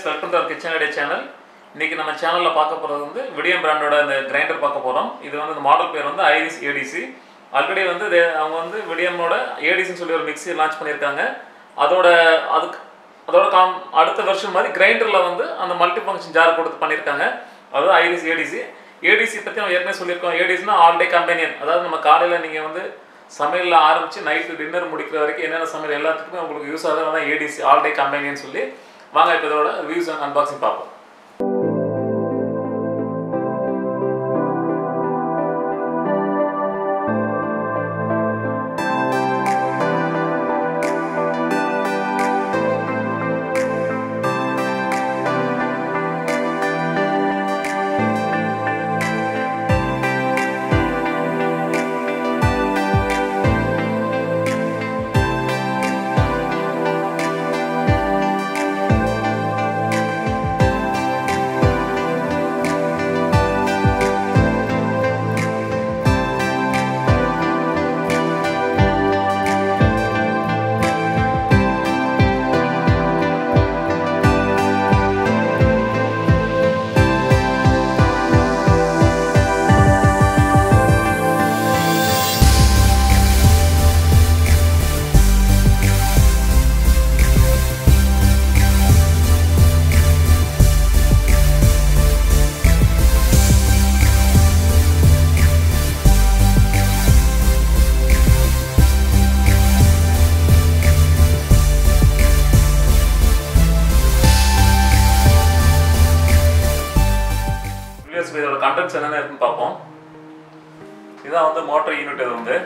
welcome to kitchen idea channel இன்னைக்கு நம்ம சேனலில் பார்க்க போகிறது வந்து விடியம் பிராண்டோட இந்த கிரைண்டர் பார்க்க போகிறோம் இது வந்து இந்த மாடல் பேர் வந்து ஐரிஸ் ஏடிசி ஆல்ரெடி வந்து இது- அவங்க வந்து விடியமோட ஏடிசின்னு சொல்லி ஒரு மிக்ஸி லான்ச் பண்ணியிருக்காங்க அதோட அதுக்கு அதோட காம் அடுத்த வருஷம் மாதிரி கிரைண்டரில் வந்து அந்த மல்டி ஃபங்க்ஷன் ஜார் கொடுத்து பண்ணியிருக்காங்க அதாவது ஐரிஸ் ஏடிசி ஏடிசி பற்றி நம்ம ஏற்கனவே சொல்லியிருக்கோம் ஏடிசினா ஆல் டே கம்பெனியன் அதாவது நம்ம காலையில் நீங்கள் வந்து சமையலில் ஆரம்பித்து நைட்டு டின்னர் முடிக்கிற வரைக்கும் என்னென்ன சமையல் எல்லாத்துக்குமே உங்களுக்கு யூஸ் ஆகுது தான் ஏடிசி ஆல் டே கம்பெனியன் சொல்லி வாங்க இப்போ இதோட ரிவ்யூஸ் அண்ட் அன்பாக்சிங் பார்ப்போம் ப்ரீவியஸ் இதோட கண்டென்ட்ஸ் என்னென்ன இருக்குன்னு பார்ப்போம் இதான் வந்து மோட்டர் யூனிட் இது வந்து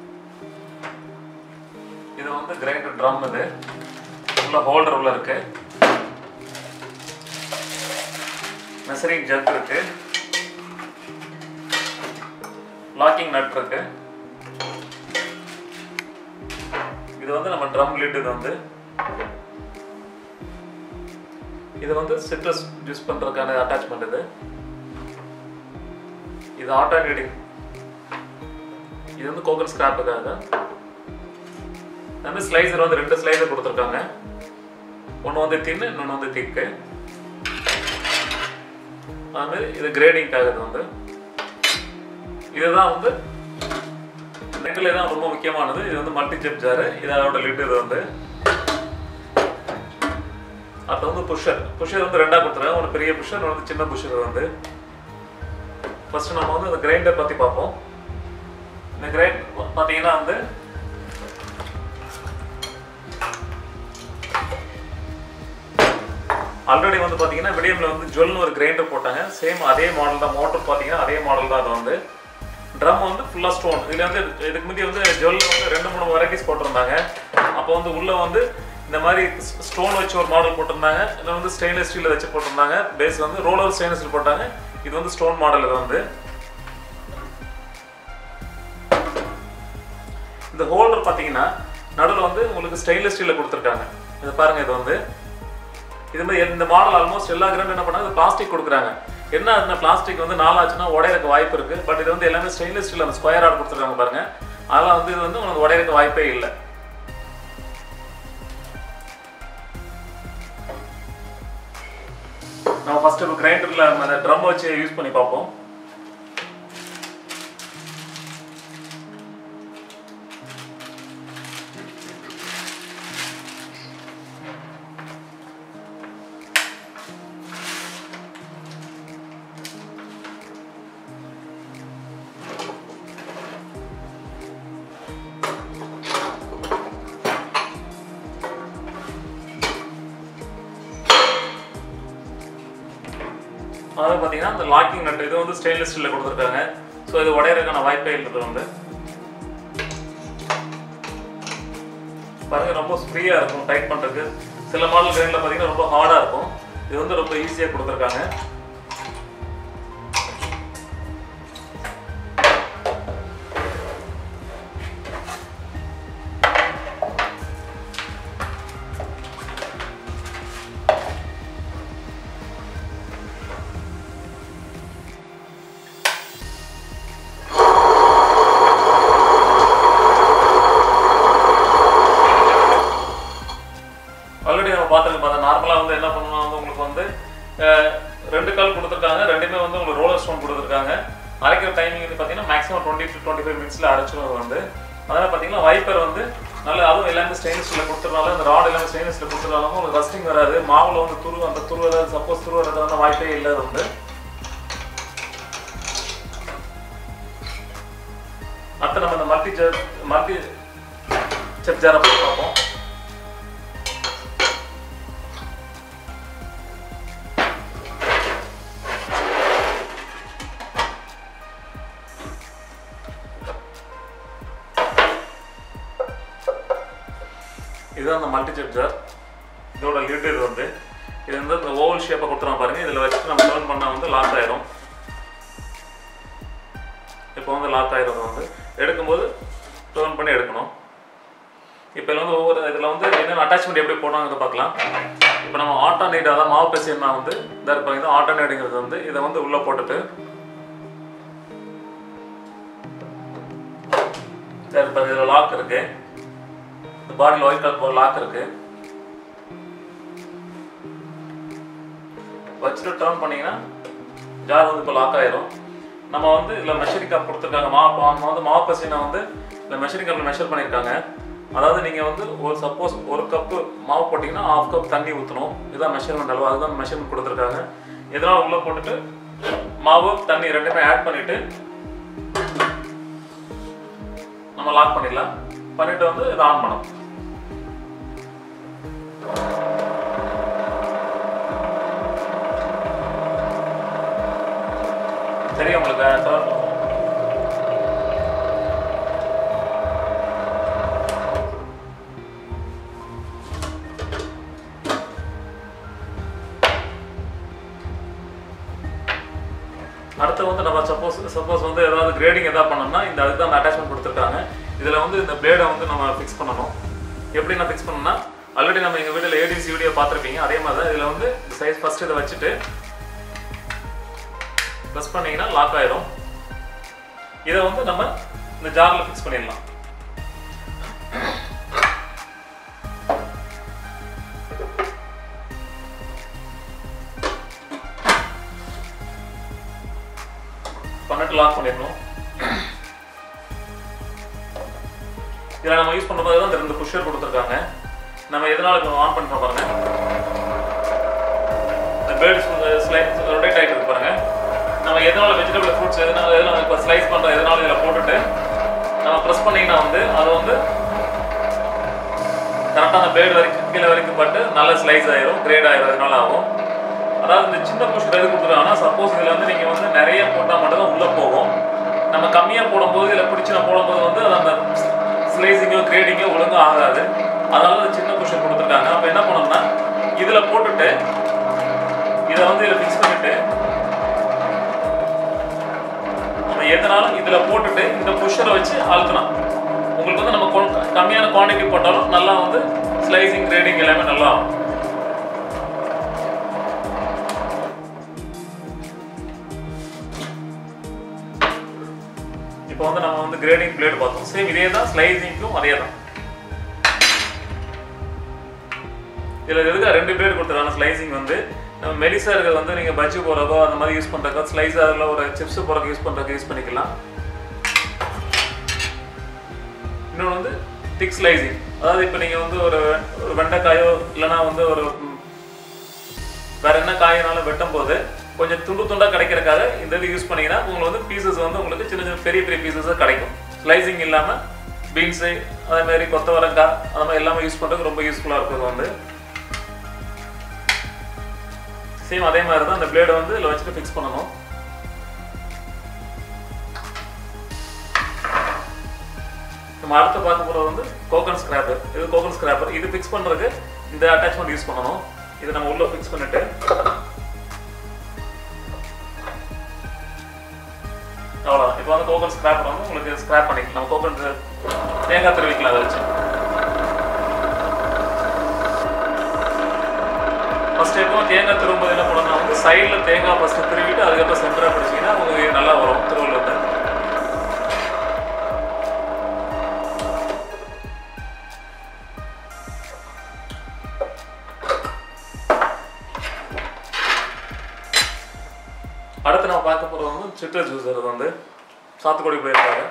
இது வந்து கிரைண்டர் ட்ரம் இது உள்ள ஹோல்டர் உள்ள இருக்கு மெசரிங் ஜக் இருக்கு லாக்கிங் நட் இருக்கு இது வந்து நம்ம ட்ரம் லிட் இது வந்து இது வந்து சிட்ரஸ் யூஸ் பண்றதுக்கான அட்டாச்மெண்ட் இது இது ஆட்டோ ரீடிங் இது வந்து கோகல் ஸ்கிராப்புக்காக அந்த ஸ்லைசர் வந்து ரெண்டு ஸ்லைசர் கொடுத்துருக்காங்க ஒன்று வந்து தின்னு இன்னொன்று வந்து திக்கு அதுமாதிரி இது கிரேடிங்காக இது வந்து இதுதான் வந்து ரெண்டுல தான் ரொம்ப முக்கியமானது இது வந்து மல்டி ஜெப் ஜாரு இது அதோட லிட் இது வந்து அது வந்து புஷர் புஷர் வந்து ரெண்டா கொடுத்துருக்காங்க ஒரு பெரிய புஷர் ஒரு சின்ன புஷர் வந்து ஃபர்ஸ்ட் நம்ம வந்து இந்த கிரைண்டர் பத்தி பார்ப்போம் இந்த கிரைண்ட் பார்த்தீங்கன்னா வந்து ஆல்ரெடி வந்து பார்த்தீங்கன்னா விடியம்ல வந்து ஜுவல்னு ஒரு கிரைண்டர் போட்டாங்க சேம் அதே மாடல் தான் மோட்டர் பார்த்தீங்கன்னா அதே மாடல் தான் அது வந்து ட்ரம் வந்து ஃபுல்லாக ஸ்டோன் இதில் வந்து இதுக்கு முந்தி வந்து ஜுவல் வந்து ரெண்டு மூணு வெரைட்டிஸ் போட்டிருந்தாங்க அப்போ வந்து உள்ள வந்து இந்த மாதிரி ஸ்டோன் வச்சு ஒரு மாடல் போட்டிருந்தாங்க இதில் வந்து ஸ்டெயின்லெஸ் ஸ்டீல் வச்சு போட்டிருந்தாங்க பேஸ் வந்து ரோலர் ஸ்டெயின்லெஸ் ஸ்டீல் போட்டாங்க இது வந்து ஸ்டோன் மாடல் இது வந்து இந்த ஹோல்டர் பார்த்தீங்கன்னா நடுவில் வந்து உங்களுக்கு ஸ்டெயின்லெஸ் ஸ்டீலில் கொடுத்துருக்காங்க இது பாருங்க இது வந்து இது மாதிரி இந்த மாடல் ஆல்மோஸ்ட் எல்லா கிராண்டும் என்ன பண்ணாங்க பிளாஸ்டிக் கொடுக்குறாங்க என்ன அதுனா பிளாஸ்டிக் வந்து நாளாச்சுன்னா உடையறக்கு வாய்ப்பு இருக்கு பட் இது வந்து எல்லாமே ஸ்டெயின்லெஸ் ஸ்டீல் அந்த ஸ்கொயர் ஆட் கொடுத்துருக்காங்க பாருங்க அதெல்லாம் வந்து இது வந்து உங்களுக்கு உடையறக்கு வாய்ப்பே இல்லை நம்ம ஃபர்ஸ்ட் இப்போ கிரைண்டரில் அந்த ட்ரம் வச்சு யூஸ் பண்ணி பார்ப்போம் அதாவது பார்த்தீங்கன்னா இந்த லாக்கிங் நட் இது வந்து ஸ்டெயின்லெஸ் ஸ்டீலில் கொடுத்துருக்காங்க ஸோ இது உடையறதுக்கான வாய்ப்பே இல்லை வந்து பாருங்க ரொம்ப ஃப்ரீயாக இருக்கும் டைட் பண்ணுறதுக்கு சில மாடல் கிரைண்டில் பார்த்தீங்கன்னா ரொம்ப ஹார்டாக இருக்கும் இது வந்து ரொம்ப ஈஸியாக கொடுத்துருக்காங்க ஆல்ரெடி நம்ம பார்த்துருக்கோம் பார்த்தா நார்மலாக வந்து என்ன பண்ணணும்னா வந்து உங்களுக்கு வந்து அஹ், ரெண்டு கால் கொடுத்துருக்காங்க ரெண்டுமே வந்து உங்களுக்கு ரோலர் ஸ்டோன் கொடுத்துருக்காங்க அரைக்கிற டைமிங் வந்து பார்த்தீங்கன்னா maximum twenty to twenty five மினிட்ஸில் அரைச்சிடும் அது வந்து அதனால் பார்த்தீங்கன்னா வைப்பர் வந்து நல்ல அதுவும் எல்லாமே ஸ்டெயின்லெஸ் ஸ்டீலில் கொடுத்துறனால இந்த ராட் எல்லாமே ஸ்டெயின்லெஸ் ஸ்டீல் கொடுத்துறனால உங்களுக்கு ரஸ்டிங் வராது மாவுல வந்து துரு அந்த துரு ஏதாவது சப்போஸ் துரு வரதுக்கான வாய்ப்பே இல்லை அது வந்து அடுத்து நம்ம இந்த மல்டி ஜர் மல்டி செப் ஜாரை போய் பார்ப்போம் இதுதான் அந்த மல்டி செப் ஜார் இதோட லிட் இது வந்து இது வந்து இந்த ஓவல் ஷேப்பை கொடுத்துருவோம் பாருங்க இதில் வச்சுட்டு நம்ம டர்ன் பண்ணால் வந்து லாக் ஆயிரும் இப்போ வந்து லாக் ஆயிரும் வந்து எடுக்கும்போது டர்ன் பண்ணி எடுக்கணும் இப்போ இதில் வந்து ஒவ்வொரு இதில் வந்து என்னென்ன அட்டாச்மெண்ட் எப்படி போடுறாங்கிறத பார்க்கலாம் இப்போ நம்ம ஆல்டர்னேட் அதாவது மாவு பேசியம்னா வந்து இந்த இருப்பாங்க இது ஆல்டர்னேட்டுங்கிறது வந்து இதை வந்து உள்ளே போட்டுட்டு இந்த இருப்பாங்க இதில் லாக் இருக்கு இந்த பாடியில் ஒயிட் கலர் லாக் இருக்கு வச்சுட்டு டர்ன் பண்ணீங்கன்னா ஜார் வந்து இப்போ லாக் ஆயிரும் நம்ம வந்து இதில் மெஷரிங் கப் கொடுத்துருக்காங்க மாவு நம்ம வந்து மாவு பசினா வந்து இந்த மெஷரிங் கப்பில் மெஷர் பண்ணியிருக்காங்க அதாவது நீங்கள் வந்து ஒரு சப்போஸ் ஒரு கப்பு மாவு போட்டிங்கன்னா ஆஃப் கப் தண்ணி ஊற்றணும் இதுதான் மெஷர்மெண்ட் அளவு அதுதான் மெஷர்மெண்ட் கொடுத்துருக்காங்க இதெல்லாம் உள்ளே போட்டுட்டு மாவு தண்ணி ரெண்டுமே ஆட் பண்ணிவிட்டு நம்ம லாக் பண்ணிடலாம் பண்ணிட்டு வந்து இதை ஆன் பண்ணணும் தெரியும் உங்களுக்கு turn அடுத்து வந்து நம்ம சப்போஸ் சப்போஸ் வந்து ஏதாவது கிரேடிங் எதாவது பண்ணோம்னா இந்த அதுக்கு தான் அட்டாச்மெண்ட் கொடுத்துருக்காங்க இதில் வந்து இந்த பிளேடை வந்து நம்ம ஃபிக்ஸ் பண்ணணும் எப்படி நான் ஃபிக்ஸ் பண்ணணும்னா ஆல்ரெடி நம்ம எங்கள் வீட்டில் ஏடிசி வீடியோ பார்த்துருப்பீங்க அதே மாதிரி தான் இதில் வந்து சைஸ் ஃபஸ்ட்டு இதை வச்சுட்டு ப்ரெஸ் பண்ணீங்கன்னா லாக் ஆயிரும் இதை வந்து நம்ம இந்த ஜாரில் ஃபிக்ஸ் பண்ணிடலாம் பண்ணிட்டு லாக் பண்ணிடணும் இதில் நம்ம யூஸ் பண்ணும்போது தான் இந்த ரெண்டு புஷர் கொடுத்துருக்காங்க நம்ம எதனால இப்போ ஆன் பண்ணுறோம் பாருங்க இந்த பேர்ட்ஸ் ஸ்லைஸ் ரொட்டேட் ஆகிட்டு இருக்கு பாருங்க நம்ம எதனால வெஜிடபிள் ஃப்ரூட்ஸ் எதனால எதனால இப்போ ஸ்லைஸ் பண்ணுறோம் எதனால இதில் போட்டுட்டு நம்ம ப்ரெஸ் பண்ணிங்கன்னா வந்து அது வந்து கரெக்டாக அந்த பேர்டு வரைக்கும் கீழே வரைக்கும் பட்டு நல்ல ஸ்லைஸ் ஆயிரும் கிரேட் ஆயிரும் அதனால ஆகும் அதாவது இந்த சின்ன புஷ் எது கொடுத்துருக்காங்கன்னா சப்போஸ் இதில் வந்து நீங்கள் வந்து நிறைய போட்டால் மட்டும் தான் உள்ளே போகும் நம்ம கம்மியாக போடும்போது இதில் பிடிச்சி நான் போடும்போது வந்து அது அந்த ஸ்லைசிங்கோ கிரேடிங்கோ ஒழுங்காக ஆகாது அதனால அந்த சின்ன புஷ் கொடுத்துருக்காங்க அப்போ என்ன பண்ணோம்னா இதில் போட்டுட்டு இதை வந்து இதில் ஃபிக்ஸ் பண்ணிட்டு நம்ம எதனாலும் இதில் போட்டுட்டு இந்த புஷரை வச்சு அழுத்தலாம் உங்களுக்கு வந்து நம்ம கொ- கம்மியான குவாண்டிட்டி போட்டாலும் நல்லா வந்து ஸ்லைசிங் கிரேடிங் எல்லாமே நல்லா ஆகும் இப்போ வந்து நம்ம வந்து கிரேடிங் பிளேட் பார்த்தோம் சேம் இதே தான் ஸ்லைசிங்க்கும் அதே தான் இதில் எதுக்கு ரெண்டு பிளேட் கொடுத்துருக்காங்க ஸ்லைசிங் வந்து நம்ம மெலிசா இருக்கிறது வந்து நீங்கள் பஜ்ஜி போடுறதோ அந்த மாதிரி யூஸ் பண்ணுறக்கோ ஸ்லைஸாக ஒரு சிப்ஸ் போடுறதுக்கு யூஸ் பண்ணுறதுக்கு யூஸ் பண்ணிக்கலாம் இன்னொன்று வந்து திக் ஸ்லைசிங் அதாவது இப்போ நீங்கள் வந்து ஒரு ஒரு வெண்டைக்காயோ இல்லைன்னா வந்து ஒரு ம், வேற என்ன காயினாலும் வெட்டும் போது கொஞ்சம் துண்டு துண்டா கிடைக்கிறதுக்காக இந்த இது யூஸ் பண்ணீங்கன்னா உங்களுக்கு வந்து பீசஸ் வந்து உங்களுக்கு சின்ன சின்ன பெரிய பெரிய பீசஸாக கிடைக்கும் ஸ்லைசிங் இல்லாமல் பீன்ஸு அதே மாதிரி கொத்தவரங்காய் அந்த மாதிரி எல்லாமே யூஸ் பண்ணுறதுக்கு ரொம்ப யூஸ்ஃபுல்லாக இருக்கும் இது வந்து சேம் அதே மாதிரி தான் அந்த பிளேடை வந்து இதில் வச்சுட்டு ஃபிக்ஸ் பண்ணணும் நம்ம அடுத்து பார்க்க போகிறது வந்து கோகன் ஸ்கிராப்பர் இது கோகன் ஸ்கிராப்பர் இது ஃபிக்ஸ் பண்ணுறதுக்கு இந்த அட்டாச்மெண்ட் யூஸ் பண்ணணும் இதை நம்ம உள்ள ஃபிக்ஸ் பண்ணிட்டு அவ்வளோதான் இப்போ வந்து கோகன் ஸ்கிராப்பர் வந்து உங்களுக்கு ஸ்கிராப் பண்ணிக்கலாம் நம்ம கோகன் தேங்காய் திருவிக்கலாம் அதை வச்சு ஃபர்ஸ்ட் எப்பவும் தேங்காய் திருவும்போது என்ன பண்ணணும்னா வந்து சைடில் தேங்காய் ஃபஸ்ட்டு திருவிட்டு அதுக்கப்புறம் சென்டராக பிடிச்சிங்கன்னா உங்களுக்கு நல்லா வரும் திருவள்ளுவர் அடுத்து நம்ம பார்க்க போகிறது வந்து சிட்ரஸ் ஜூஸ் இது வந்து சாத்துக்குடி போயிருக்காங்க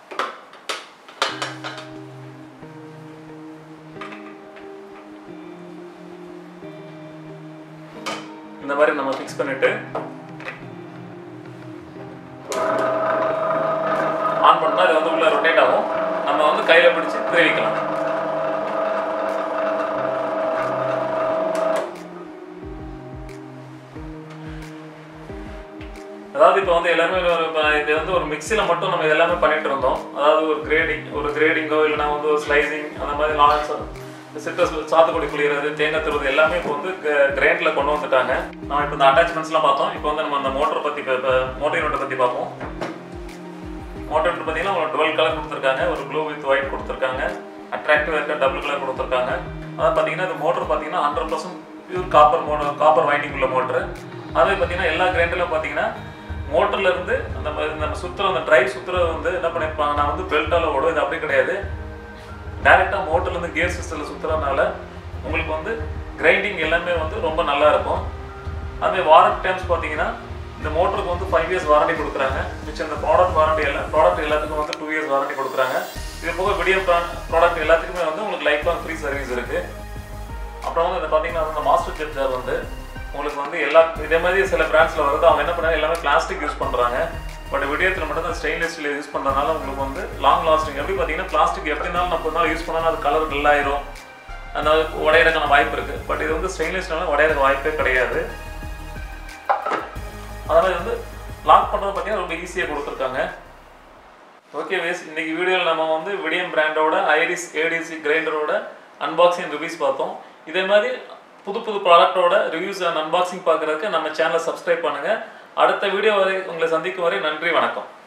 இந்த மாதிரி நம்ம ஃபிக்ஸ் பண்ணிட்டு ஆன் பண்ணால் இது வந்து உள்ள ரொட்டேட் ஆகும் நம்ம வந்து கையில் பிடிச்சி தெரிவிக்கலாம் அதாவது இப்போ வந்து எல்லாருமே ஒரு இப்போ இது வந்து ஒரு மிக்சியில் மட்டும் நம்ம இது எல்லாமே பண்ணிட்டு இருந்தோம் அதாவது ஒரு கிரேடிங் ஒரு கிரேடிங்கோ இல்லைனா வந்து ஒரு ஸ்லைசிங் அந்த மாதிரி லான்ஸ் சிட்ரஸ் சாத்துக்குடி புளியறது தேங்காய் துருவது எல்லாமே இப்போ வந்து கிரைண்டில் கொண்டு வந்துட்டாங்க நம்ம இப்போ இந்த அட்டாச்மெண்ட்ஸ்லாம் பார்த்தோம் இப்போ வந்து நம்ம அந்த மோட்டர் பற்றி இப்போ மோட்டர் யூனிட்டை பற்றி பார்ப்போம் மோட்டர் யூனிட் பார்த்தீங்கன்னா ஒரு டுவெல் கலர் கொடுத்துருக்காங்க ஒரு ப்ளூ வித் ஒயிட் கொடுத்துருக்காங்க அட்ராக்டிவ் இருக்க டபுள் கலர் கொடுத்துருக்காங்க அதாவது பார்த்தீங்கன்னா இந்த மோட்டர் பார்த்தீங்கன்னா hundred percent pure copper motor copper winding உள்ள மோட்ரு அதே பார்த்தீங்கன்னா எல்லா கிரைண்டர்லையும் பார்த்தீங்கன்னா மோட்டர்ல இருந்து அந்த மாதிரி நம்ம சுத்துற அந்த டிரைவ் சுத்துறது வந்து என்ன பண்ணிருப்பாங்க நான் வந்து பெல்ட்டால ஓடும் இது அப்படி கிடையாது டேரெக்டாக மோட்டர்லேருந்து கியர் சிஸ்டத்தில் சுற்றுறதுனால உங்களுக்கு வந்து கிரைண்டிங் எல்லாமே வந்து ரொம்ப நல்லா இருக்கும் அதே வாரண்டி டைம்ஸ் பார்த்தீங்கன்னா இந்த மோட்டருக்கு வந்து ஃபைவ் இயர்ஸ் வாரண்டி கொடுக்குறாங்க மிச்சம் இந்த ப்ராடக்ட் வாரண்டி எல்லாம் ப்ராடக்ட் எல்லாத்துக்கும் வந்து டூ இயர்ஸ் வாரண்டி கொடுக்குறாங்க இது போக விடியோ ப்ராடக்ட் எல்லாத்துக்குமே வந்து உங்களுக்கு லைஃப் லாங் ஃப்ரீ சர்வீஸ் இருக்குது அப்புறம் வந்து இந்த பார்த்தீங்கன்னா இந்த மாஸ்டர் ஜெட் ஜார் வந்து உங்களுக்கு வந்து எல்லா இதே மாதிரி சில பிராண்ட்ஸில் வருது அவங்க என்ன பண்ணாங்க எல்லாமே பிளாஸ்டிக் யூஸ் பண்ணுறாங்க பட் விடியத்தில் மட்டும் தான் ஸ்டெயின்லெஸ் ஸ்டீல் யூஸ் பண்ணுறதுனால உங்களுக்கு வந்து லாங் லாஸ்டிங் எப்படி பார்த்தீங்கன்னா பிளாஸ்டிக் எப்படி இருந்தாலும் நம்ம நாள் யூஸ் பண்ணாலும் அது கலர் நல்லாயிரும் அந்த உடையறதுக்கான வாய்ப்பு இருக்குது பட் இது வந்து ஸ்டெயின்லெஸ்னால உடையறதுக்கு வாய்ப்பே கிடையாது அதனால் வந்து லாக் பண்ணுறது பார்த்தீங்கன்னா ரொம்ப ஈஸியாக கொடுத்துருக்காங்க ஓகே வேஸ் இன்னைக்கு வீடியோவில் நம்ம வந்து விடியம் பிராண்டோட ஐரிஸ் ஏடிசி கிரைண்டரோட அன்பாக்சிங் ரிவ்யூஸ் பார்த்தோம் இதே மாதிரி புது புது ப்ராடக்டோட ரிவ்யூஸ் அண்ட் அன்பாக்சிங் பார்க்குறதுக்கு நம்ம சேனலை சப்ஸ்கிரைப் பண்ணுங்கள் அடுத்த வீடியோ வரை உங்களை சந்திக்கும் வரை நன்றி வணக்கம்